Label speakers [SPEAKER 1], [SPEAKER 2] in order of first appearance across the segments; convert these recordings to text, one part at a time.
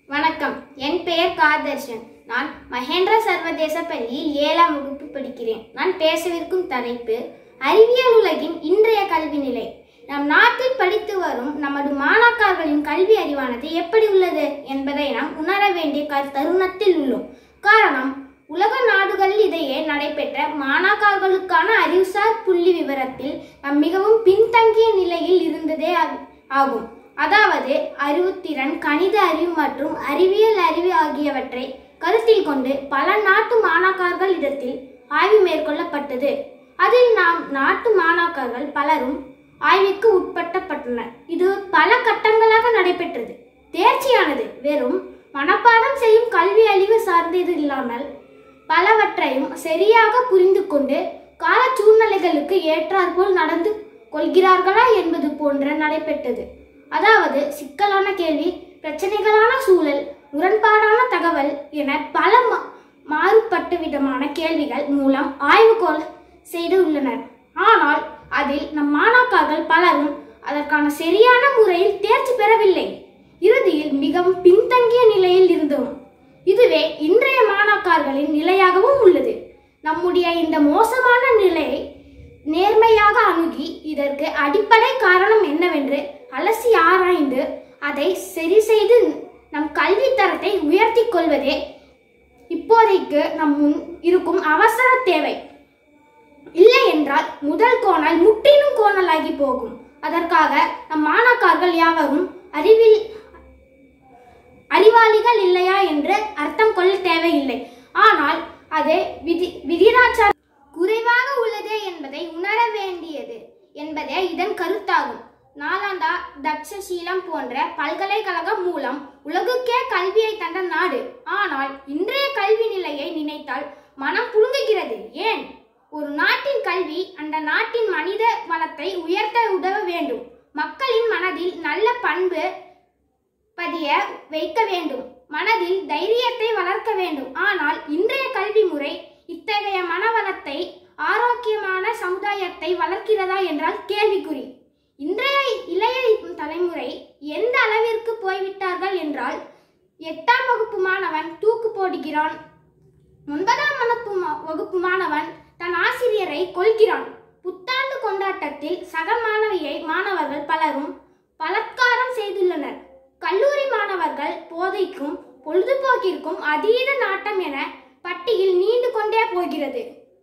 [SPEAKER 1] வணக்கம் என் பெயர் காதர்ஷன் நான் மகேந்திர சர்வதேச பள்ளியில் ஏழாம் வகுப்பு படிக்கிறேன் நான் பேசவிருக்கும் தலைப்பு அறிவியல் உலகின் இன்றைய கல்வி நிலை நம் நாட்டில் படித்து வரும் நமது மாணாக்கர்களின் கல்வி அறிவானது எப்படி உள்ளது என்பதை நாம் உணர வேண்டிய க- தருணத்தில் உள்ளோம் காரணம் உலக நாடுகளில் இடையே நடைபெற்ற மாணாக்கர்களுக்கான அறிவுசார் புள்ளி விவரத்தில் நாம் மிகவும் பின்தங்கிய நிலையில் இருந்ததே ஆ- ஆகும் அதாவது அறிவுத்திறன் கணித அறிவு மற்றும் அறிவியல் அறிவு ஆகியவற்றை கருத்தில் கொண்டு பல நாட்டு மாணாக்கர்கள் இடத்தில் ஆய்வு மேற்கொள்ளப்பட்டது அதில் நாம் நாட்டு மாணாக்கர்கள் பலரும் ஆய்வுக்கு உட்படுத்தப்பட்டனர் இது பல கட்டங்களாக நடைபெற்றது தேர்ச்சியானது வெறும் மனப்பாடம் செய்யும் கல்வி அறிவு சார்ந்தது இல்லாமல் பலவற்றையும் சரியாக புரிந்து கொண்டு கால சூழ்நிலைகளுக்கு ஏற்றாற்போல் நடந்து கொள்கிறார்களா என்பது போன்ற நடைபெற்றது அதாவது சிக்கலான கேள்வி பிரச்சனைகளான சூழல் முரண்பாடான தகவல் என பல மா- மாறுபட்ட விதமான கேள்விகள் மூலம் ஆய்வுகோள் செய்து உள்ளனர் ஆனால் அதில் நம் மாணாக்கர்கள் பலரும் அதற்கான சரியான முறையில் தேர்ச்சி பெறவில்லை இறுதியில் மிகவும் பின்தங்கிய நிலையில் இருந்தோம் இதுவே இன்றைய மாணாக்கர்களின் நிலையாகவும் உள்ளது நம்முடைய இந்த மோசமான நிலையை நேர்மையாக அணுகி இதற்கு அடிப்படை காரணம் என்னவென்று அலசி ஆராய்ந்து அதை சரி செய்து நம் கல்வி தரத்தை உயர்த்தி கொள்வதே இப்போதைக்கு நம் முன் இருக்கும் அவசர தேவை இல்லை என்றால் முதல் கோணல் முற்றிலும் கோணலாகி போகும் அதற்காக நம் மாணாக்கர்கள் யாவரும் அறிவில் அறிவாளிகள் இல்லையா என்று அர்த்தம் கொள்ள தேவையில்லை ஆனால் அது விதி விதிராச்சார குறைவாக உள்ளதே என்பதை உணர வேண்டியது என்பதே இதன் கருத்தாகும் நாலாந்தா தட்சசீலம் போன்ற பல்கலைக்கழகம் மூலம் உலகுக்கே கல்வியை தந்த நாடு ஆனால் இன்றைய கல்வி நிலையை நினைத்தால் மனம் புழுங்குகிறது ஏன் ஒரு நாட்டின் கல்வி அந்த நாட்டின் மனித வளத்தை உயர்த்த உதவ வேண்டும் மக்களின் மனதில் நல்ல பண்பு பதிய வைக்க வேண்டும் மனதில் தைரியத்தை வளர்க்க வேண்டும் ஆனால் இன்றைய கல்வி முறை இத்தகைய மனவளத்தை ஆரோக்கியமான சமுதாயத்தை வளர்க்கிறதா என்றால் கேள்விக்குறி இன்றைய இளைய தலைமுறை எந்த அளவிற்கு போய்விட்டார்கள் என்றால் எட்டாம் வகுப்பு மாணவன் தூக்கு போடுகிறான் ஒன்பதாம் வகுப்பு மா- வகுப்பு மாணவன் தன் ஆசிரியரை கொல்கிறான் புத்தாண்டு கொண்டாட்டத்தில் சக மாணவியை மாணவர்கள் பலரும் பலாத்காரம் செய்துள்ளனர் கல்லூரி மாணவர்கள் போதைக்கும் பொழுதுபோக்கிற்கும் அதீத நாட்டம் என பட்டியல் நீண்டு கொண்டே போகிறது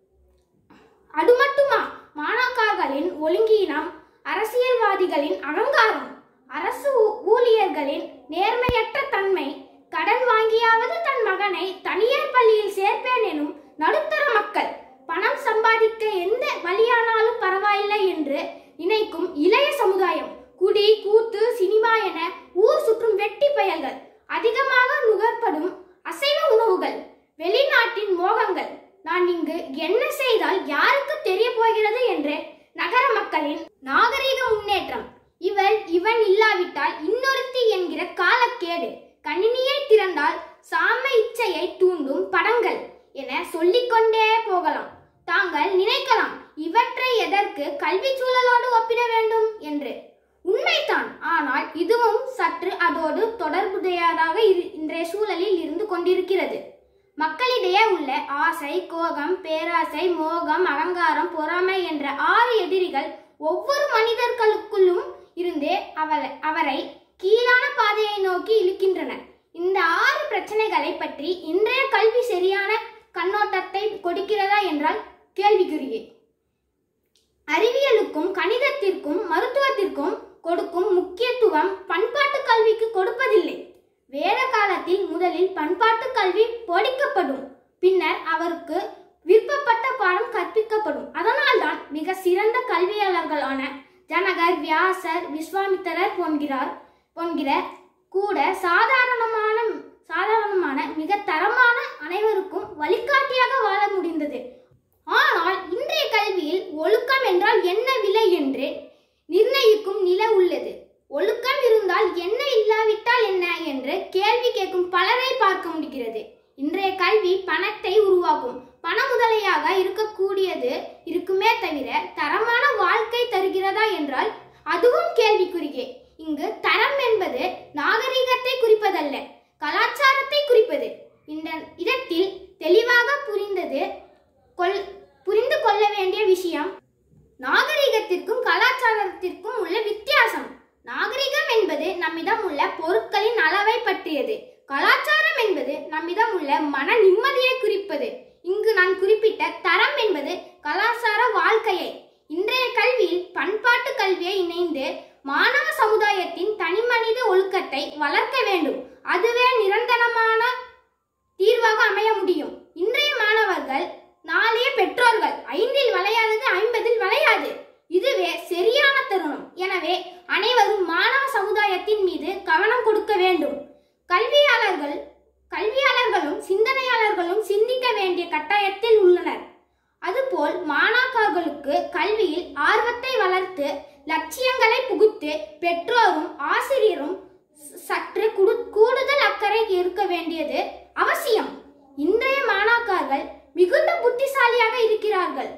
[SPEAKER 1] அது மட்டுமா மாணாக்கர்களின் ஒழுங்கீனம் அரசியல்வாதிகளின் அகங்காரம் அரசு ஊ- ஊழியர்களின் நேர்மையற்ற தன்மை கடன் வாங்கியாவது தன் மகனை தனியார் பள்ளியில் சேர்ப்பேன் எனும் நடுத்தர மக்கள் பணம் சம்பாதிக்க எந்த வழியானாலும் பரவாயில்லை என்று நினைக்கும் இளைய சமுதாயம் குடி கூத்து சினிமா என ஊர் சுற்றும் வெட்டி பயல்கள் அதிகமாக நுகர்ப்படும் அசைவ உணவுகள் வெளிநாட்டின் மோகங்கள் நான் இங்கு என்ன செய்தால் யாருக்கு தெரிய போகிறது என்று நகர மக்களின் நாகரீக முன்னேற்றம் இவள் இவன் இல்லாவிட்டால் இன்னொருத்தி என்கிற காலக்கேடு கணினியை திறந்தால் சாம இச்சையை தூண்டும் படங்கள் என சொல்லிக்கொண்டே போகலாம் தாங்கள் நினைக்கலாம் இவற்றை எதற்கு கல்வி சூழலோடு ஒப்பிட வேண்டும் என்று உண்மைதான் ஆனால் இதுவும் சற்று அதோடு தொடர்புடையதாக இரு- இன்றைய சூழலில் இருந்து கொண்டிருக்கிறது மக்களிடையே உள்ள ஆசை கோபம் பேராசை மோகம் அகங்காரம் பொறாமை என்ற ஆறு எதிரிகள் ஒவ்வொரு மனிதர்களுக்குள்ளும் இருந்து அவரை அவரை கீழான பாதையை நோக்கி இழுக்கின்றன இந்த ஆறு பிரச்சனைகளை பற்றி இன்றைய கல்வி சரியான கண்ணோட்டத்தை கொடுக்கிறதா என்றால் கேள்விக்குறியே அறிவியலுக்கும் கணிதத்திற்கும் மருத்துவத்திற்கும் கொடுக்கும் முக்கியத்துவம் பண்பாட்டு கல்விக்கு கொடுப்பதில்லை வேத காலத்தில் முதலில் பண்பாட்டு கல்வி போதிக்கப்படும் பின்னர் அவருக்கு விருப்பப்பட்ட பாடம் கற்பிக்கப்படும் அதனால்தான் மிக சிறந்த கல்வியாளர்களான ஜனகர் வியாசர் விஸ்வாமித்திரர் போன்கிறார் போன்கிற கூட சாதாரணமான சாதாரணமான மிக தரமான அனைவருக்கும் வழிகாட்டியாக வாழ முடிந்தது ஆனால் இன்றைய கல்வியில் ஒழுக்கம் என்றால் என்ன விலை என்று நிர்ணயிக்கும் நில உள்ளது ஒழுக்கம் இருந்தால் என்ன இல்லாவிட்டால் என்ன என்று கேள்வி கேட்கும் பலரை பார்க்க முடிகிறது இன்றைய கல்வி பணத்தை உருவாக்கும் பண முதலையாக இருக்கக்கூடியது இருக்குமே தவிர தரமான வாழ்க்கை தருகிறதா என்றால் அதுவும் கேள்விக்குறியே இங்கு தரம் என்பது நாகரிகத்தை குறிப்பதல்ல கலாச்சார பற்றியது கலாச்சாரம் என்பது நம்மிடம் உள்ள மன நிம்மதியை குறிப்பது இங்கு நான் குறிப்பிட்ட தரம் என்பது கலாச்சார வாழ்க்கையை இன்றைய கல்வியில் பண்பாட்டு கல்வியை இணைந்து மாணவ சமுதாயத்தின் தனிமனித ஒழுக்கத்தை வளர்க்க வேண்டும் அதுவே நிரந்தரமான தீர்வாக அமைய முடியும் இன்றைய மாணவர்கள் நாளைய பெற்றோர்கள் ஐந்தில் வளையாதது ஐம்பதில் வளையாது இதுவே சரியான தருணம் எனவே அனைவரும் மாணவ சமுதாயத்தின் மீது கவனம் கொடுக்க வேண்டும் கல்வியாளர்கள் கல்வியாளர்களும் சிந்தனையாளர்களும் சிந்திக்க வேண்டிய கட்டாயத்தில் உள்ளனர் அதுபோல் மாணாக்கர்களுக்கு கல்வியில் ஆர்வத்தை வளர்த்து லட்சியங்களை புகுத்து பெற்றோரும் ஆசிரியரும் ச- சற்று குடு- கூடுதல் அக்கறை இருக்க வேண்டியது அவசியம் இன்றைய மாணாக்கர்கள் மிகுந்த புத்திசாலியாக இருக்கிறார்கள்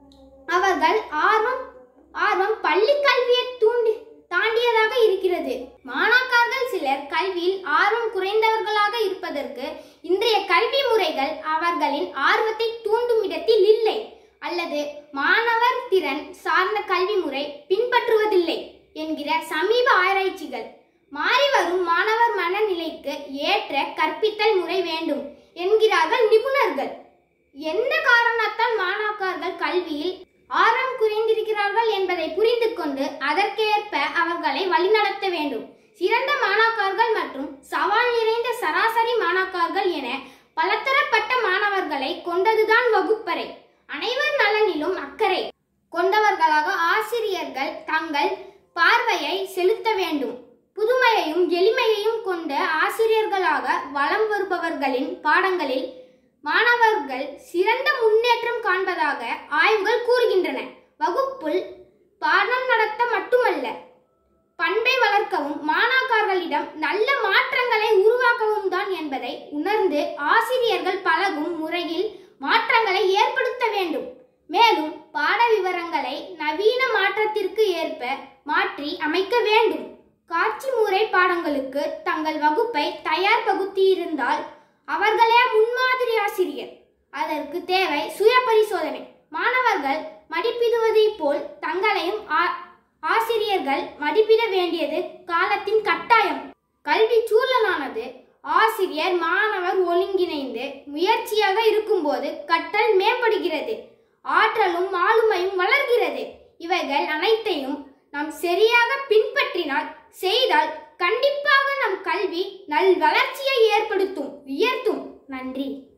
[SPEAKER 1] அவர்கள் ஆர்வம் ஆர்வம் பள்ளி கல்வியை தூண்டி தாண்டியதாக இருக்கிறது மாணாக்கர்கள் சிலர் கல்வியில் ஆர்வம் குறைந்தவர்களாக இருப்பதற்கு இன்றைய கல்வி முறைகள் அவர்களின் ஆர்வத்தை தூண்டும் இடத்தில் இல்லை அல்லது மாணவர் திறன் சார்ந்த கல்வி முறை பின்பற்றுவதில்லை என்கிற சமீப ஆராய்ச்சிகள் மாறிவரும் மாணவர் மனநிலைக்கு ஏற்ற கற்பித்தல் முறை வேண்டும் என்கிறார்கள் நிபுணர்கள் எந்த காரணத்தால் மாணாக்கர்கள் கல்வியில் ஆர்வம் குறைந்திருக்கிறார்கள் என்பதை புரிந்து கொண்டு அதற்கேற்ப அவர்களை வழிநடத்த வேண்டும் சிறந்த மாணாக்கர்கள் மற்றும் சவால் நிறைந்த சராசரி மாணாக்கர்கள் என பலதரப்பட்ட மாணவர்களை கொண்டதுதான் வகுப்பறை அனைவர் நலனிலும் அக்கறை கொண்டவர்களாக ஆசிரியர்கள் தங்கள் பார்வையை செலுத்த வேண்டும் புதுமையையும் எளிமையையும் கொண்ட ஆசிரியர்களாக வலம் வருபவர்களின் பாடங்களில் மாணவர்கள் சிறந்த முன்னேற்றம் காண்பதாக ஆய்வுகள் கூறுகின்றன வகுப்புள் பாடம் நடத்த மட்டுமல்ல பண்பை வளர்க்கவும் மாணாக்கர்களிடம் நல்ல மாற்றங்களை உருவாக்கவும் தான் என்பதை உணர்ந்து ஆசிரியர்கள் பழகும் முறையில் மாற்றங்களை ஏற்படுத்த வேண்டும் மேலும் பாட விவரங்களை நவீன மாற்றத்திற்கு ஏற்ப மாற்றி அமைக்க வேண்டும் காட்சி முறை பாடங்களுக்கு தங்கள் வகுப்பை தயார் பகுத்தியிருந்தால் அவர்களே முன்மாதிரி ஆசிரியர் அதற்கு தேவை சுய பரிசோதனை மாணவர்கள் மதிப்பிடுவதைப் போல் தங்களையும் ஆ- ஆசிரியர்கள் மதிப்பிட வேண்டியது காலத்தின் கட்டாயம் கல்வி சூழலானது ஆசிரியர் மாணவர் ஒருங்கிணைந்து முயற்சியாக இருக்கும்போது கற்றல் மேம்படுகிறது ஆற்றலும் ஆளுமையும் வளர்கிறது இவைகள் அனைத்தையும் நாம் சரியாக பின்பற்றினால் செய்தால் கண்டிப்பாக நம் கல்வி நல் வளர்ச்சியை ஏற்படுத்தும் உயர்த்தும் நன்றி